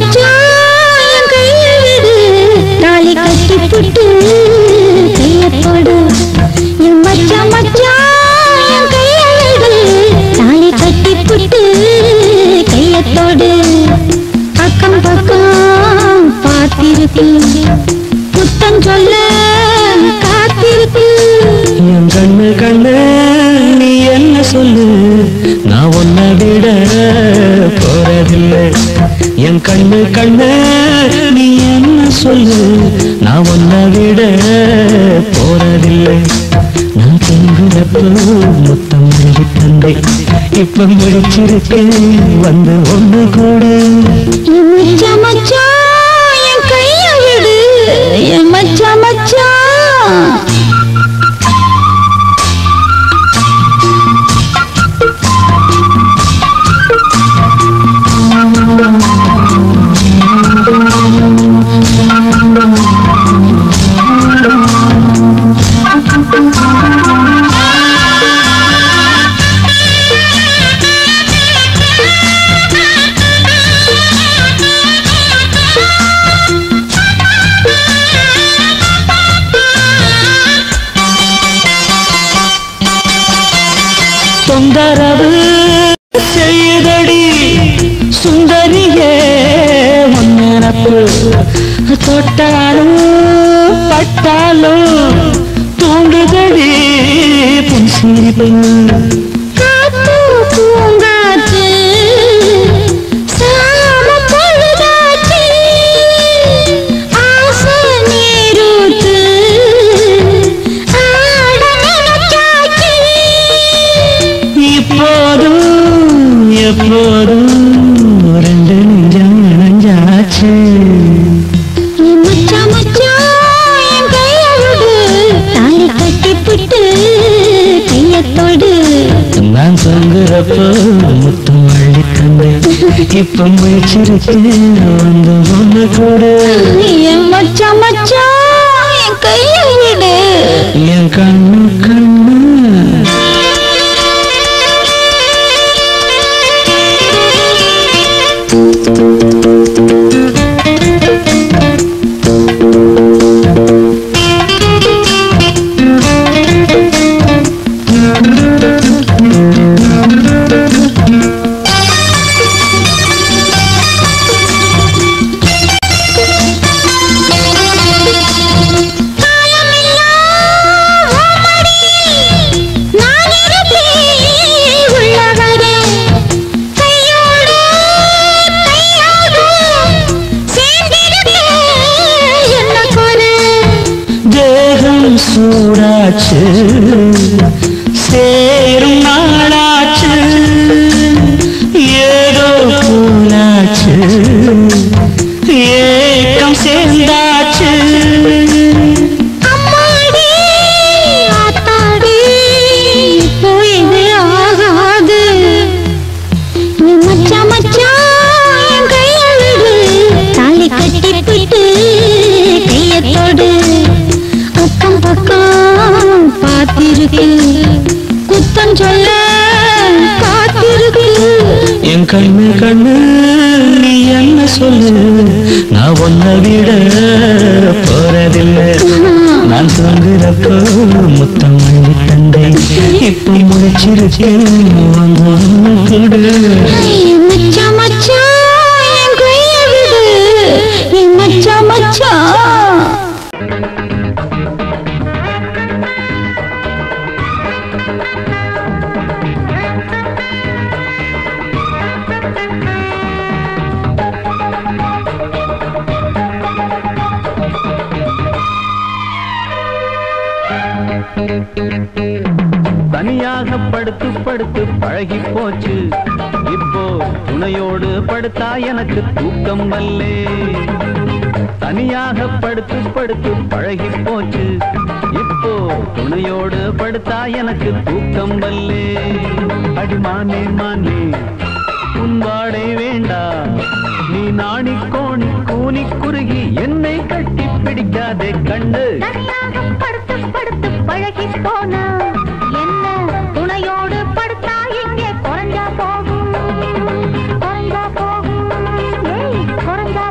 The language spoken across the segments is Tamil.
மச்சான் என் கையை விடு தாலி கட்டி புட்டு கையை போடு என் மச்சான் மச்சான் என் கையை விடு தாலி கட்டி புட்டு கையை தொடு அக்கம் பக்கம் பார்த்திருக்கு புத்தம் சொல்ல காத்திருக்கு என் கண்ணு கண்ணு நீ என்ன சொல்லு நான் உன்னை விட போறதில்லை என் கண்ணு கண்ணு நீ என்ன சொல்லு நான் உன்னை விட போறதில்லை நான் தங்குறப்போ முத்தம் எழுதி தந்தை இப்ப முடிச்சிருக்கேன் வந்து ஒண்ணு கூட என் மச்சான் மச்சான் என் கையை விடு என் மச்சான் மச்சான் தொந்தரவு செய்தடி சுந்தரியே உன்னப்பு தொட்டாலும் பட்டாலும் தூண்டுதடி புன் சிரிப்பு காத்து பூங்காற்று சாம பொழுதாச்சு ஆசை நீரூற்று ஆட நினைச்சாச்சு இப்போதும் எப்போதும் ரெண்டு நெஞ்சம் இணைஞ்சாச்சு என் மச்சான் மச்சான் என் கையை விடு தாலி கட்டி புட்டு கையை தொடு நான் சொல்கிறப்போ முத்தம் அள்ளி தந்தேன் இப்ப முயற்சிருக்கேன் வந்து ஒன்று கூட என் மச்சான் மச்சான் என் கையை விடு என் கண்ணு கண்ணு நான் இருப்பேன் உள்ளவரே கையோடு கையோடு சேர்ந்திருப்பேன் என்ன குறை தேகம் சூடாச்சு சேரும் நாளாச்சு ஏதோ போலாச்சு ஏக்கம் சேர்ந்தாச்சு அம்மாடி ஆத்தாடி இப்போ இது ஆகாது என் மச்சான் மச்சான் என் கையை விடு தாலி கட்டி பிட்டு கையை தொடு அக்கம் பக்கம் பார்த்திருக்கு குத்தம் சொல்ல காத்திருக்கு என் கண்ணு கண்ணு நீ என்ன சொல்லு நான் உன்னை விட போறதில்லை நான் தூங்குறப்போ முத்தம் அள்ளி தந்தை இப்ப முடிச்சிருக்கேன் வந்து ஒண்ணு கொடு என் மச்சான் மச்சான் என் கையை விடு என் மச்சான் மச்சான் தனியாக படுத்து படுத்து பழகி போச்சு இப்போ துணையோடு படுத்தா எனக்கு தூக்கம் வல்லே தனியாக படுத்து படுத்து பழகி போச்சு இப்போ துணையோடு படுத்தா எனக்கு தூக்கம் வல்லே அடிமானே மானே உன் வாடை வேண்டா நீ நாணி கோணி கூனி குறுகி என்னை கட்டி பிடிக்காதே கண்டு தனியாக படுத்து படுத்து பழகி போனா என்ன துணையோடு படுத்தா இங்கே குறைஞ்சா போகும் குறைஞ்சா போகும் ஏய், குறைஞ்சா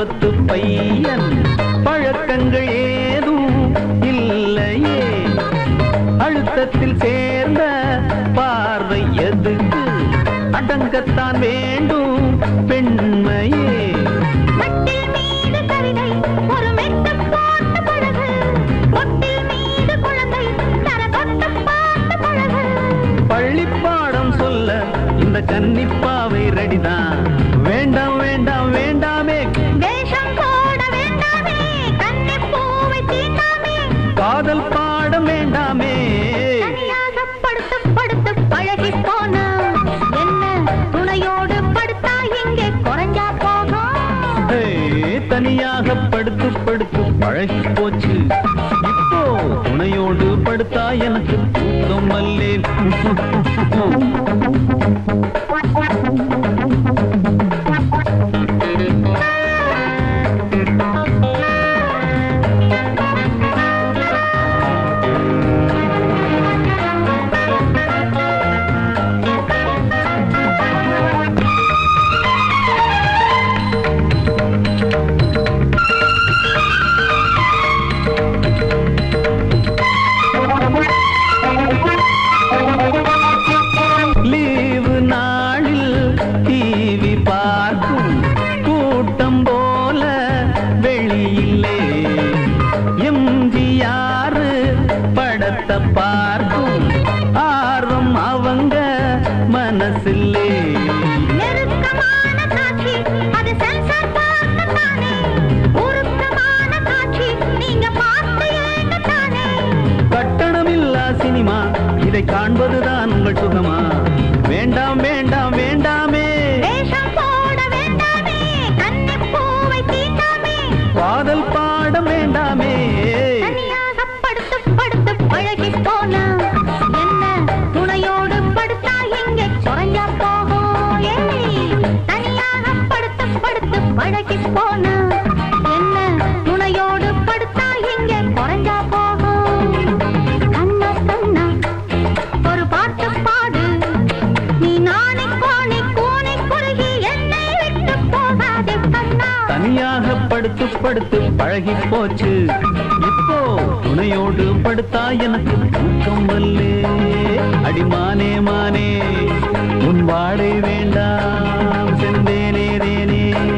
குடும்பத்து பையன் பழக்கங்கள் ஏதும் இல்லையே அழுத்தத்தில் சேர்ந்த பார்வை எதுக்கு அடங்கத்தான் வேண்டும் பெண்மையே மட்டில் மீது கவிதை ஒரு மெட்டு போட்டு பழகு மொட்டில் மீது குழந்தை தர தொட்டு பார்த்து பழகு பள்ளிப்பாடம் சொல்ல இந்த கன்னிப்பாவை ரெடிதான் வேண்டாம் வேண்டாம் வேண்டாமே வேஷம் போட வேண்டாமே கண்ணி பூவை தீண்டாமே காதல் பாடம் வேண்டாமே தனியாக படுத்து படுத்து பழகி போனா என்ன துணையோடு படுத்தா இங்கே குறைஞ்சா போகும் ஹே, தனியாக படுத்து படுத்து பழகி போச்சு இப்போ துணையோடு படுத்தா எனக்கு தூக்கம் அல்லேன் லீவு நாளில் டிவி பார்க்கும் கூட்டம் போல வெளியிலே எம்ஜிஆர் படத்தை பார்க்கும் ஆர்வம் அவங்க மனசில்லே நெருக்கமான காட்சி அது சென்சார் பார்க்கத்தானே உருக்கமான காட்சி நீங்க பார்த்து ஏங்கத்தானே கட்டணமில்லா சினிமா இதை காண்பதுதான் உங்கள் சுகமா வேண்டாம் வேண்டாம் வேண்டாமே வேஷம் போட வேண்டாமே கண்ணி பூவை தீண்டாமே காதல் பாடம் வேண்டாமே தனியாக படுத்து படுத்து பழகி போனா என்ன துணையோடு படுத்தா இங்கே குறைஞ்சா போகும் ஏய், தனியாக படுத்து படுத்து பழகி போனா என்ன துணையோடு படுத்தா இங்கே குறைஞ்சா போகும் கண்ணா கண்ணா ஒரு பாட்டு பாடு நீ நானே கோணி கூனி குறுகி என்னை விட்டு போகாதே கண்ணா தனியாக படுத்து படுத்து பழகி போச்சு இப்போ துணையோடு படுத்தா எனக்கு தூக்கம் வல்லே அடிமானே மானே உன் வாடை வேண்டாம் செந்தேனே தேனே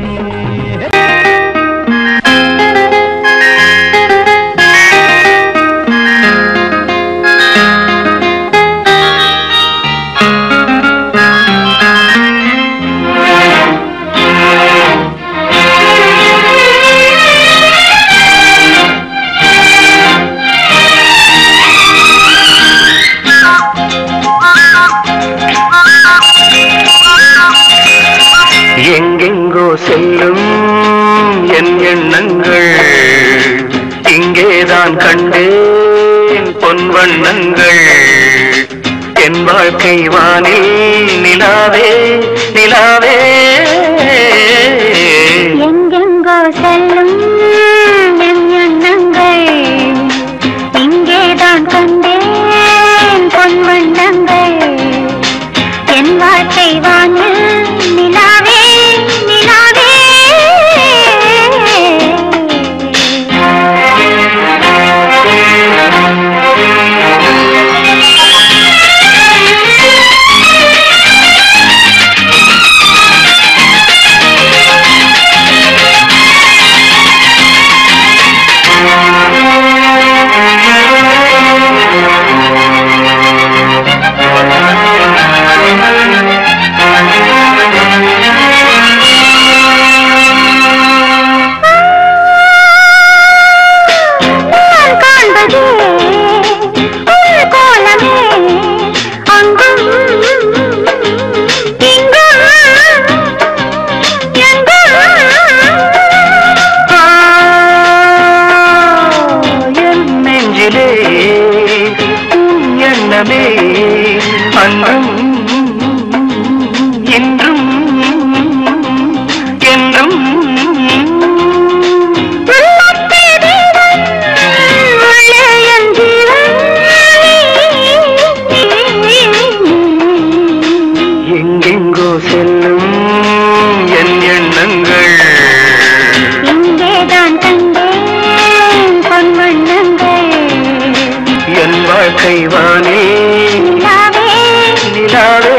எங்கெங்கோ செல்லும் என் எண்ணங்கள் இங்கேதான் கண்டேன் பொன் வண்ணங்கள் என் வாழ்க்கை வானில் நிலாவே நிலாவே எங்கெங்கோ செல்லும் என் எண்ணங்கள் இங்கேதான் கண்டேன் பொன் வண்ணங்கள் என் வாழ்க்கை வானில் நிலாவே நிலாவே நான் காண்பதே உன் கோலமே அங்கும் இங்கும் எங்கும் ஆ, என் நெஞ்சிலே உன் எண்ணமே அன்றும் இன்றும் என்றும் உள்ளத்தே தெய்வம், உள்ளே என் ஜீவன் எங்கெங்கோ செல்லும் என் எண்ணங்கள் கைவானே நிலாவே நிலாவே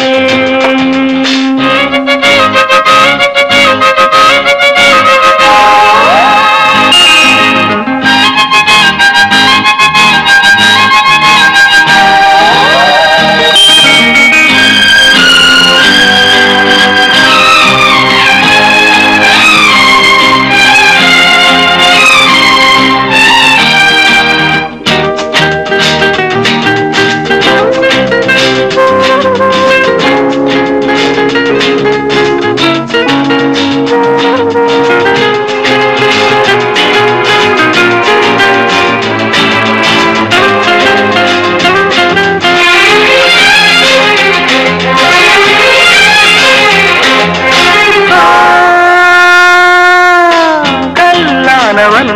கல்லானவன்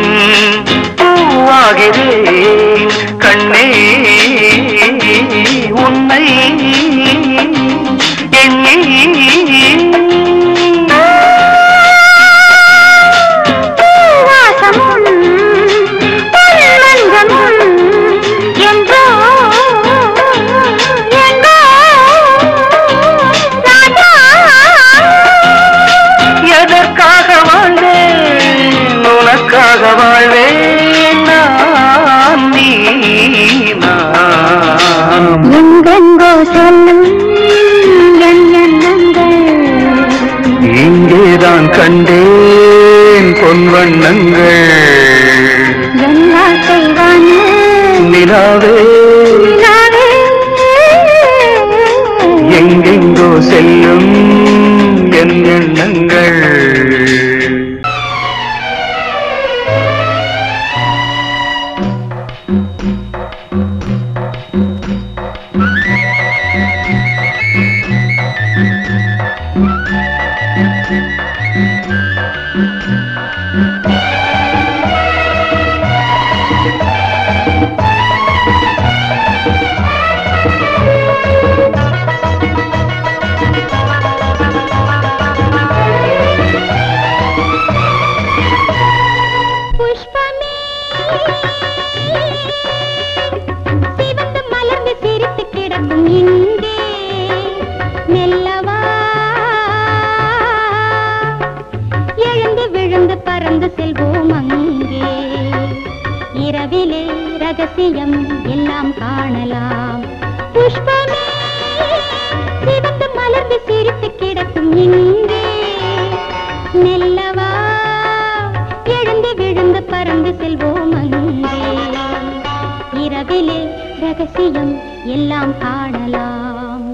பூவாகிறேன் கண்ணே உன்னை எண்ணி வாசமும் பொன்மஞ்சமும் என்றோ என்றோ ராஜா எதற்காக வாழ்ந்தேன் உனக்காக வாழ்வேன் நான் நீ நாம் எங்கெங்கோ செல்லும் என் எண்ணங்கள் இங்கேதான் கண்டேன் பொன்வண்ணங்கள் என் வாழ்க்கை வானே நிலாவே நிலாவே எங்கெங்கோ செல்லும் என் எண்ணங்கள் புஷ்பமே சிவந்து மலர்ந்து சிரித்து கிடக்கும் இங்கே மெல்லவா எழுந்து விழுந்து பறந்து செல்வோம் அங்கே இரவிலே ரகசியம் எல்லாம் காணலாம் புஷ்பமே சிவந்து மலர்ந்து சிரித்து கிடக்கும் இங்கே மெல்லவா எழுந்து விழுந்து பறந்து செல்வோம் அங்கே இரவிலே ரகசியம் எல்லாம் காணலாம்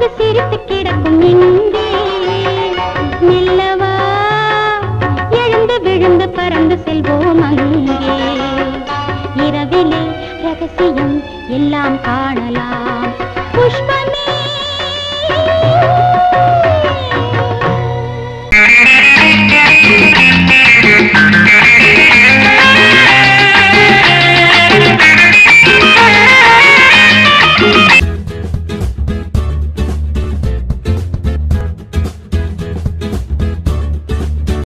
அது சிரித்து கிடக்கும் இங்கே மெல்லவா எழுந்து விழுந்து பறந்து செல்வோம் அங்கே இரவிலே ரகசியம் எல்லாம் காணலாம் புஷ்ப